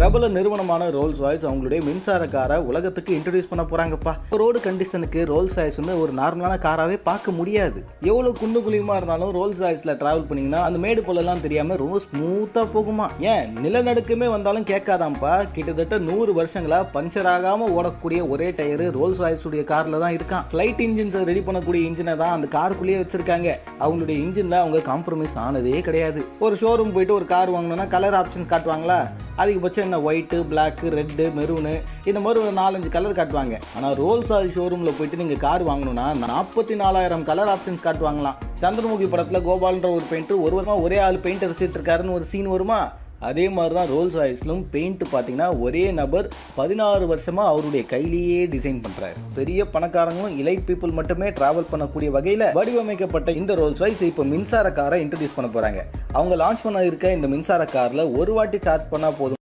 பிரபல நிறுவனமான Rolls Royce அவங்களுடைய மின்சார காரை உலகத்துக்கு இன்ட்ரடியூஸ் பண்ண போறாங்கப்பா ரோடு கண்டிஷனுக்கு ரோல்ஸ் ராய்ஸ் வந்து ஒரு நார்மலான காராவே பார்க்க முடியாது எவ்வளவு குண்டு குழியுமா இருந்தாலும் ரோல்ஸ் ராய்ஸ்ல டிராவல் பண்ணீங்கன்னா அந்த மேடு போலெல்லாம் தெரியாம ரொம்ப ஸ்மூத்தா போகுமா ஏன் நிலநடுக்கமே வந்தாலும் கேட்காதாம்ப்பா கிட்டத்தட்ட நூறு வருஷங்களா பஞ்சர் ஆகாம ஓடக்கூடிய ஒரே டயர் ரோல்ஸ் ராய்ஸ் உடைய கார்ல தான் இருக்கான் ஃபிளைட் இன்ஜின்ஸ் ரெடி பண்ணக்கூடிய இன்ஜினை தான் அந்த காருக்குள்ளேயே வச்சிருக்காங்க அவங்களுடைய இன்ஜின்ல அவங்க காம்ப்ரமைஸ் ஆனதே கிடையாது ஒரு ஷோரூம் போயிட்டு ஒரு கார் வாங்கணும்னா கலர் ஆப்ஷன்ஸ் காட்டுவாங்களா அதிகபட்சம் என்ன ஒயிட்டு பிளாக்கு ரெட்டு மெரூனு இந்த மாதிரி ஒரு நாலஞ்சு கலர் காட்டுவாங்க ஆனால் ரோல்ஸ் ராய் ஷோரூமில் போயிட்டு நீங்கள் கார் வாங்கணும்னா நாற்பத்தி நாலாயிரம் கலர் ஆப்ஷன்ஸ் காட்டுவாங்களாம் சந்திரமுகி படத்தில் கோபால்ன்ற ஒரு பெயிண்ட் ஒரு வருஷமா ஒரே ஆள் பெயிண்ட் அடிச்சிட்டு இருக்காருன்னு ஒரு சீன் வருமா அதே மாதிரி தான் ரோல்ஸ் ராய்ஸ்லும் பெயிண்ட் பார்த்தீங்கன்னா ஒரே நபர் பதினாறு வருஷமாக அவருடைய கையிலேயே டிசைன் பண்ணுறாரு பெரிய பணக்காரங்களும் இலைட் பீப்புள் மட்டுமே டிராவல் பண்ணக்கூடிய வகையில் வடிவமைக்கப்பட்ட இந்த ரோல்ஸ் ராய்ஸ் இப்போ மின்சார காரை இன்ட்ரடியூஸ் பண்ண போகிறாங்க அவங்க லான்ச் பண்ண இருக்க இந்த மின்சார காரில் ஒரு வாட்டி சார்ஜ் பண்ணால் போதும்